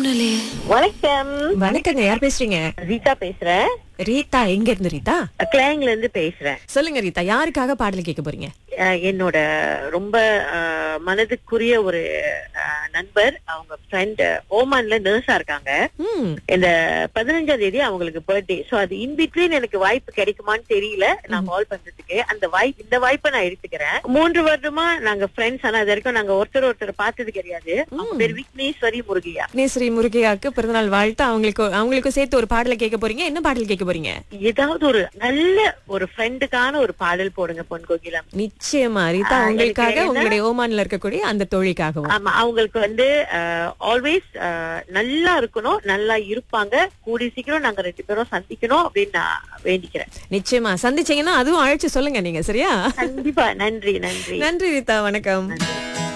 தோணலையே வணக்கம் வணக்கங்க யார் பேசுறீங்க ரீதா பேசுறேன் ரீதா எங்க இருந்து ரீதா கிளாங்ல இருந்து பேசுறேன் சொல்லுங்க ரீதா யாருக்காக பாடல் கேட்க போறீங்க அஹ் என்னோட ரொம்ப அஹ், மனதுக்குரிய ஒரு அஹ், நண்பர் அவங்க ஃப்ரெண்ட் ஓமான்ல நர்ஸா இருக்காங்க ம் இந்த பதினஞ்சாம் தேதி அவங்களுக்கு பர்த்டே சோ அது இன் பிட்வீன் எனக்கு வாய்ப்பு கிடைக்குமான்னு தெரியல நான் கால் பண்றதுக்கு அந்த வாய்ப்பு இந்த வாய்ப்பை நான் எடுத்துக்கிறேன் மூன்று வருடமா நாங்க ஃப்ரெண்ட்ஸ் ஆனா இது வரைக்கும் நாங்க ஒருத்தர் ஒருத்தர் பார்த்தது கிடையாது அவங்க பேர் விக்னேஸ்வரி முருகையா விக்னேஸ்வரி முருகையாக்கு பிறந்தநாள் வாழ்த்து அவங்களுக்கு அவங்களுக்கும் சேர்த்து ஒரு பாடலை கேட்க போறீங்க என்ன பாடல் கேட்க போறீங்க ஏதாவது ஒரு நல்ல ஒரு ஃப்ரெண்டுக்கான ஒரு பாடல் போடுங்க பொன் கோகிலம் நிச்சயமா ரீதா ஆ, உங்களுக்காக எனக்கு என்ன- உங்களுடைய ஓமான்ல இருக்கக்கூடிய அந்த தோழிக்காகவும் ஆமா அவங்களுக்கு வந்து ஆல்வேஸ் நல்லா இருக்கணும் நல்லா இருப்பாங்க கூடி சீக்கிரம் நாங்க ரெண்டு பேரும் சந்திக்கணும் அப்படின்னு நான் வேண்டிக்கிறேன் நிச்சயமா சந்திச்சீங்கன்னா அதுவும் அழைச்சு சொல்லுங்க நீங்க சரியா கண்டிப்பா நன்றி நன்றி நன்றி ரீதா வணக்கம் நன்றி